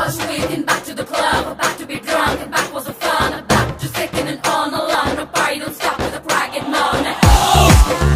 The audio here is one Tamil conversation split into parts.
was weekend, back to the club, back to be drunk, and back was the fun, back to second and on the line, no party don't stop with a crack and moan.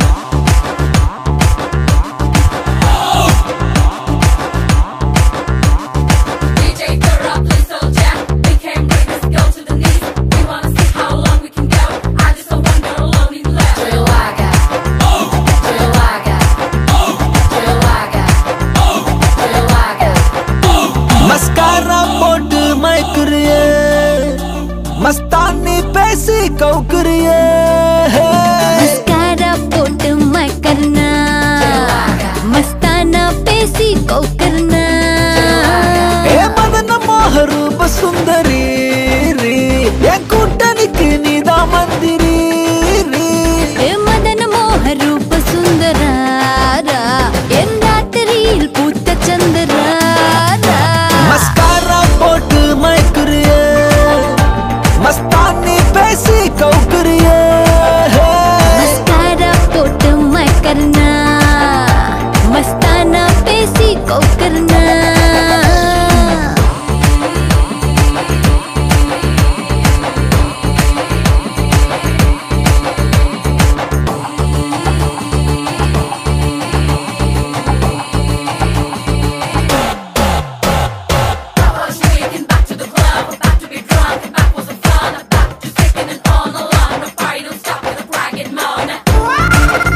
DJ throw up, let's all jam. We came bring this girl to the knees. We wanna see how long we can go. I just don't want girl alone in love. Chillaga, chillaga, chillaga, chillaga. Mascara போட்டு மயக்குறிய மஸ்தானி பேசி கவுக்குறிய मस्कारा पोट मैं करना मस्ताना पेसी को करना ஏ மதன மோகரூப சுந்தரி ரீ. என் கூட்டணிக்கு நீதான் மந்திரி ரீ. ए मदन मोह रूप सुंदरारा என் ராத்திரியில் பூத்த சந்திராரா மஸ்காரா போட்டு மயக்குறிய மஸ்தானி பேசி கவுக்குறிய मस्कारा पोट मैं करना मस्ताना पेसी को करना was weekend, back to the club, back to be drunk, and back was the fun, back to second and on the line, no party don't stop with a crack and moan.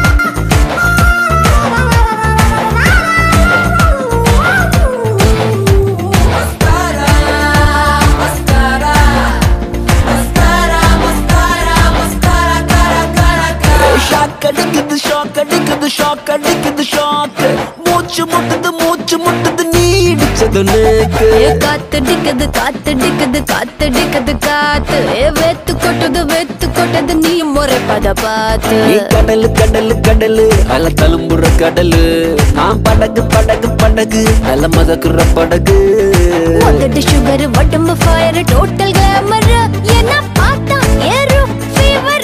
Shock அடிக்குது ஷாக் அடிக்குது ஷாக் அடிக்குது ஷாக் மூச்சு முட்டுது மூச்சு முட்டுது நீ இடிச்சது நேக்கு ஏ காத்தடிக்குது காத்தடிக்குது காத்தடிக்குது காத்து ஏ வெத்து கொட்டுது வெத்து கொட்டது நீ முறை பத பார்த்து நீ கடலு கடலு கடலு அல தழும்புற கடலு நான் படகு படகு படகு அல மதக்குற படகு உதடு சுகர் உடம்பு ஃபயர் டோட்டல் கிளாமர் என்ன பார்த்தா ஏறும் ஃபீவர்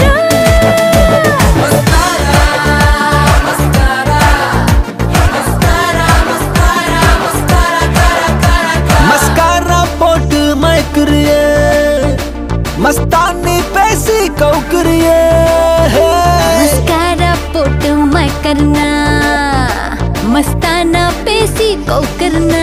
மஸ்காரா போட்டு மயக்குறிய மஸ்தானி பேசி கவுக்குறிய मस्कारा पोट मैं करना मस्ताना पेसी को करना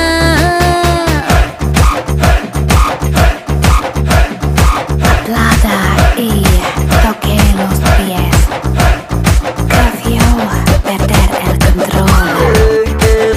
Plata y toqué los pies. Creció perder el control.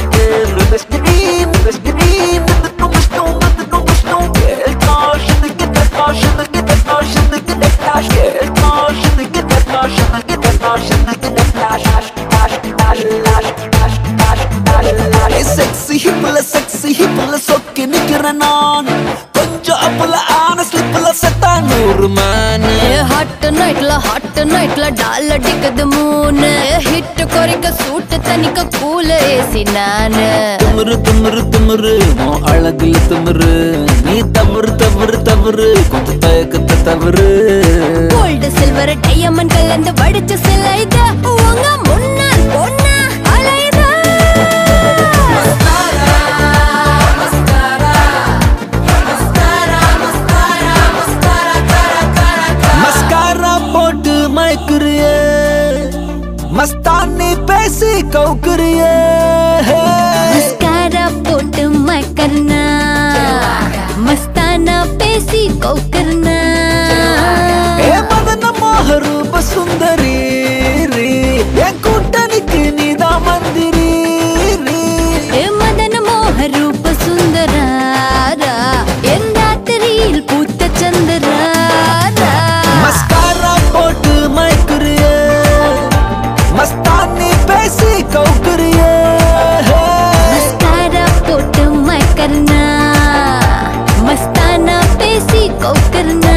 Sexy ஹிப்ல செக்ஸி ஹிப்ல சொக்கி நிக்கிறேன் நான் கொஞ்சம் அப்பல ஆன ஸ்லிப்ல செத்தா நூறு மேனு ஹாட் நைட்ல ஹாட் நைட்ல டால் அடிக்குது மூணு ஹிட் குறைக்க சூட்டு தனிக்க கூல ஏசி நானு திமிரு திமிரு திமிரு உன் அழகுல திமிரு நீ தவறு தவறு தவறு கொஞ்சம் தயக்கத்தை தவறு கோல்டு சில்வர் டையமண்ட் கலந்து வடிச்ச சிலை இது உங்க முன்னால் பொண்ணா அலையுது மஸ்காரா போட்டு மயக்குறிய மஸ்தானி பேசி கவுக்குறிய मस्कारा पोट मैं करना मस्ताना पेसी को करना ஏ மதன மோகரூப சுந்தரி ரீ. என் கூட்டணிக்கு நீதான் மந்திரி ரீ. ஏ மதன மோக ரூப சுந்தராரா என் ராத்திரியில் பூத்த சந்திராரா மஸ்காரா போட்டு மயக்குறிய மஸ்தானி பேசி கவுக்குறிய मस्कारा पोट मैं करना मस्ताना पेसी को करना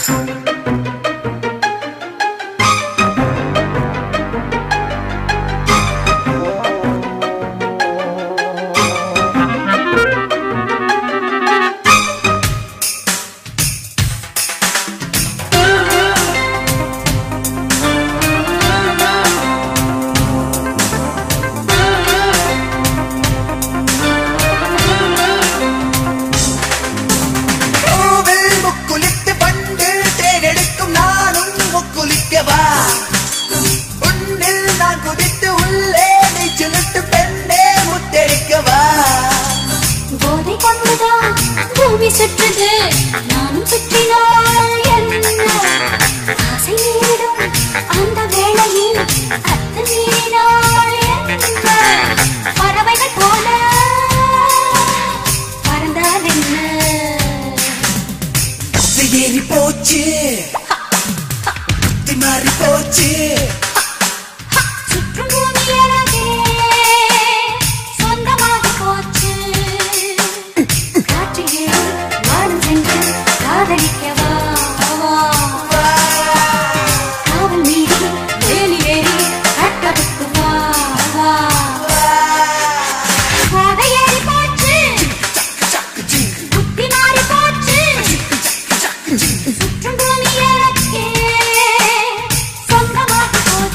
பூவில் முக்குளித்து பண்டு தேனெடுக்கும் நானும் முக்குளிக்கவா உன்னில் நான் குதித்து உள்ளே நீச்சலிட்டு பெண்ணே முத்தெடுக்கவா போதை கொண்டுதான் பூமி சுற்றுது நானும் சுற்றினால் என்ன ஆசை நேரிடும் அந்த வேளையில் அத்து மீறினால் என்ன பறவைகள் போல பறந்தால் என்ன ஏறி போச்சு திமாறி போச்சு சுற்றும் பூமி எனக்கே சொந்தமாகி போச்சு காற்றிலே வானம் சென்று காதலிக்கவா காவல் மீறி வேலி ஏறி கட்டவிட்டு வா வா பாதை ஏறி போச்சு புத்தி மாறி போச்சு சுற்றும் பூமி எனக்கே சொந்தமாகி போச்சு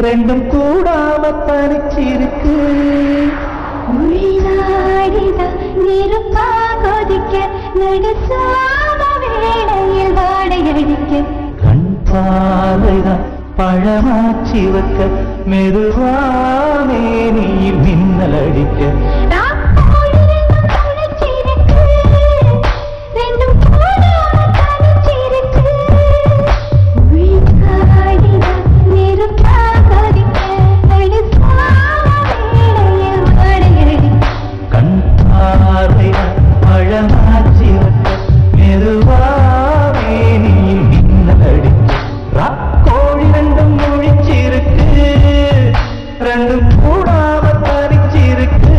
ரெண்டும் கூடாம தனிச்சிருக்கு உள்நாடிதான் நெருப்பா கொதிக்க நடுசாம வேளையில் வாடையடிக்க கண் பார்வைதான் பழமாச்சி வைக்க மெதுவாமே நீ மின்னல் அடிக்க ராப்போடிருந்தும் முழிச்சிருக்கு. ரெண்டும் கூடாம தனிச்சிருக்கு. உள்நாடிதான் நெருப்பா கொதிக்க நடுசாம வேளையில் வாடையடிக்க கண் பார்வைதான் பழமாச்சி வைக்க மெதுவாமே நீ மின்னல் அடிக்க ராக்கோழி ரெண்டும் முழிச்சிருக்கு ரெண்டும் கூடாம தனிச்சிருக்கு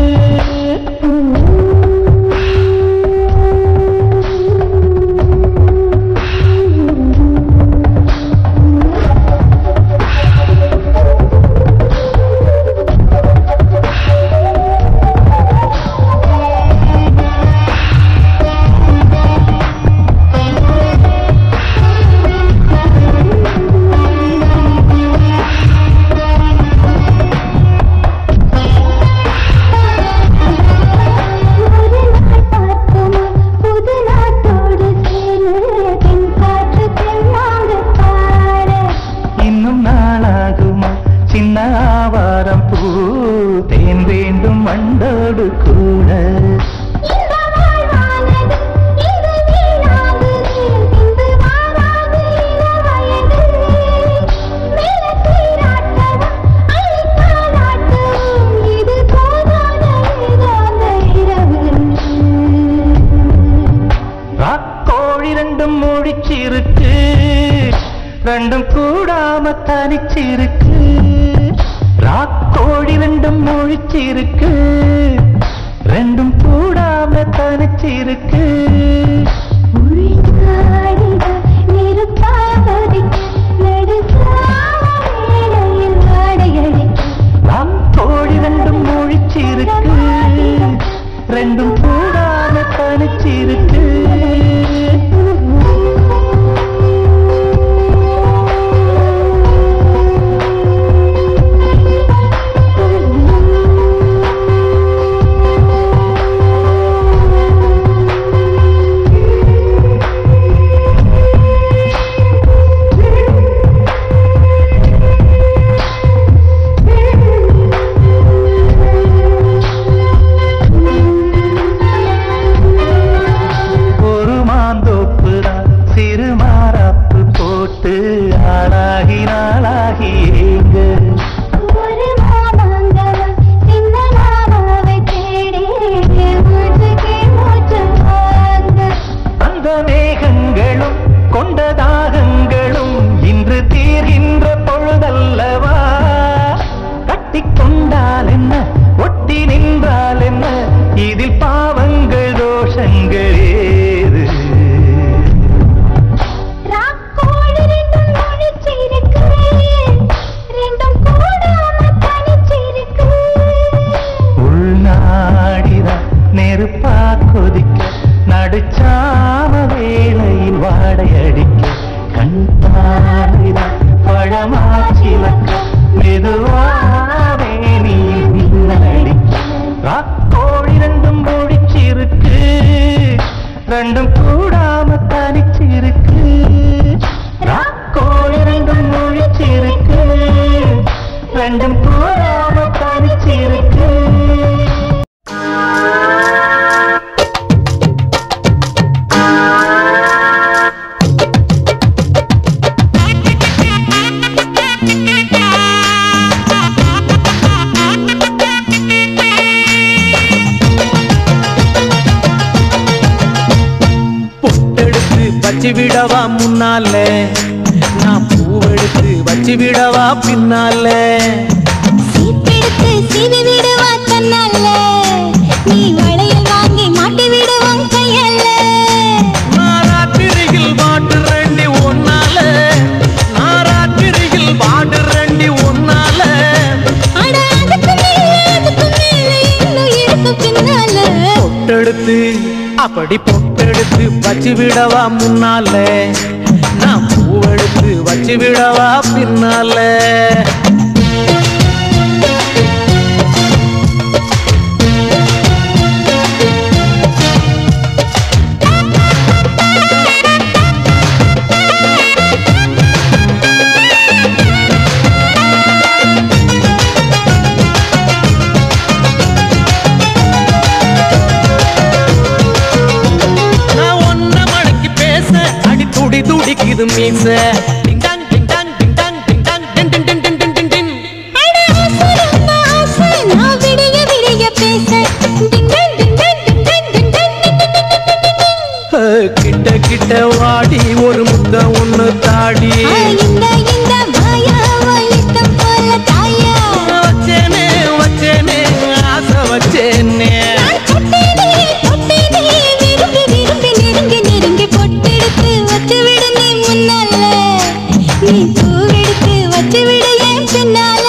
ஒரு நாள் பார்க்குமா புது நாட்டோடு சேரு தென் காற்று தென்னாங்க பாரு இன்னும் நாளாகுமா சின்ன ஆவாரம் பூ தேன் வேண்டும் மண்டோடு கூட இந்த வாழ்வானது இது வீணாகுது பின்பு மாறாது இளவயது மேல சீராட்டவும் அழித்தாலாட்டவும் இது போதாத ஏகாந்த இரவு ராக்கோழி ரெண்டும் முடிச்சிருக்கு ரெண்டும் கூடாம தனிச்சிருக்கு ராக்கோழி ரெண்டும் முழிச்சிருக்கு ரெண்டும் கூடாம தனிச்சிருக்கு உள்நாடிதான் நெருப்பாவதிக்க நடுசாம வேளையில் வாடையடிக்க ராக்கோழி ரெண்டும் முழிச்சிருக்கு ரெண்டும் கூடாம தனிச்சிருக்கு ஒரு மாந்தோப்பு தான் சிறு மாறாப்பு போட்டு ஆளாகி நாளாகி ஏங்க ஒரு மாமாங்கவம் சின்ன மாமாவை தேடி மூச்சுக்கு மூச்சு வாங்க அந்த மேகங்களும் கொண்ட தாகங்களும் இன்று தீர்கின்ற பொழுதல்லவா கட்டிக்கொண்டால் என்ன ஒட்டி நின்றால் என்ன இதில் பாவங்கள் தோஷங்கள் ஏது ராக்கோடு ரெண்டும் முழிச்சிருக்கு ரெண்டும் கூடாம தனிச்சிருக்கு உள்நாடிதான் நெருப்பா கொதிக்க நடுச்சாம வேளையில் வாடையடிக்க கண் பார்வைதான் பழமாச்சி வைக்க மெதுவாவே நீ மின்னலடிக்க ராக்கோழி ரெண்டும் முடிச்சிருக்கு ரெண்டும் கூடாம தனிச்சிருக்கு ராக்கோழி ரெண்டும் முழிச்சிருக்கு ரெண்டும் கூடாம தனிச்சிருக்கு பொட்டெடுத்து வச்சு விடவா முன்னால நான் பூவெடுத்து வச்சு விடவா பின்னால சீப்பெடுத்து சீவி விடுவா தன்னால நீ வளையல் வாங்கி மாட்டி விடுவோம் கையல்ல நாராத்திரியில் பாட்டு ரெண்டி ஒன்னால நாராத்திரியில் பாட்டு ரெண்டி ஒன்னால அட அதுக்கு மேல அதுக்கு மேல இன்னும் இருக்கு பின்னால பொட்டெடுத்து அப்படி பொட்டெடுத்து வச்சு விடவா முன்னால நான் பூவெடுத்து வச்சு விடவா பின்னால முளைக்குது மீச ding dong ding dong ding dong ding dong டின் டின் டின் டின் டின் டின் டின் அட ஆசை ரொம்ப ஆசை, நான் விடிய விடிய பேச. டிங்டன், டிங்டன், டிங்டன், டிங்டன், டிங்டன். கிட்ட கிட்ட வாடி ஒரு முத்த ஒண்ணு தாடி ஆ, இந்த இந்த வாயா, உன் இஷ்டம் போல தாயா. வச்சேனே வச்சேனே ஆசை வச்சேனே நான் தொட்டேனே, தொட்டேனே, விரும்பி விரும்பி நெருங்கி நெருங்கி பொட்டெடுத்து வச்சு விடு நீ முன்னால. நீ பூவெடுத்து வச்சு விடு என் பின்னால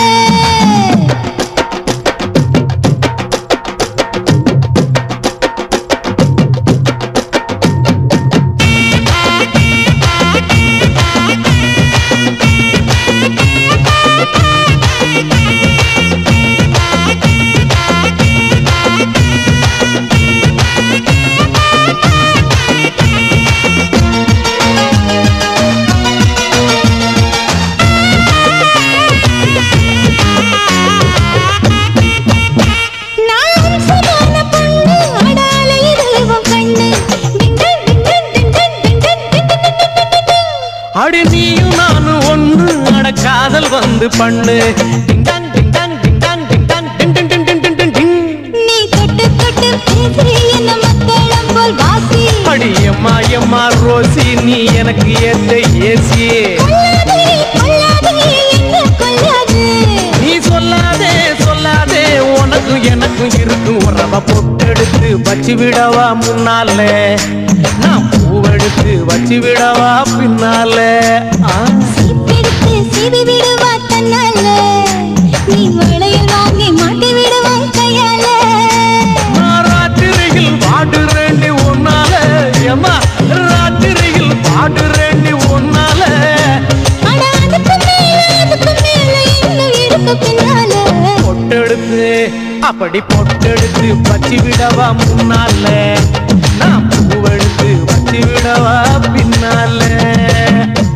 நான் அம்சமான பொண்ணு, அடால இதுவும் கண்ணு. டிங்டன், டிங்டன், டிங்டன், டிங்டன், டிங்டன், டிங்டன், டிங்டன். அடி நீயும் நானும் ஒண்ணு அட காதல் வந்து பண்ணு ding dong ding dong ding dong ding dong டின் டின் டின் டின் டின் டின் டின் நீ தொட்டு தொட்டு பேசி என்ன மத்தளம் போல் வாசி அடி எம்மா எம்மா ரோசி நீ எனக்கு ஏத்த ஏசி கொல்லாதே கொல்லாதே என்ன கொல்லாது நீ சொல்லாதே சொல்லாதே உனக்கும் எனக்கும் இருக்கும் உறவ பொட்டெடுத்து வச்சு விடவா முன்னால நான் பூவெடுத்து வச்சு விடவா பின்னால ஆ சீப்பெடுத்து சீவி விடுவா தன்னால நீ வளையல் வாங்கி மாட்டி விடுவான் கையால நான் ராத்திரியில் பாடுறேண்டி ஒன்னால ஏமா ராத்திரியில் பாடுறேண்டி ஒன்னால அட அதுக்கு மேல அதுக்கு மேல இன்னும் இருக்கு பின்னால பொட்டெடுத்து அப்படி பொட்டெடுத்து வச்சு விடவா முன்னால நான் பூவெடுத்து வச்சு விடவா பின்னால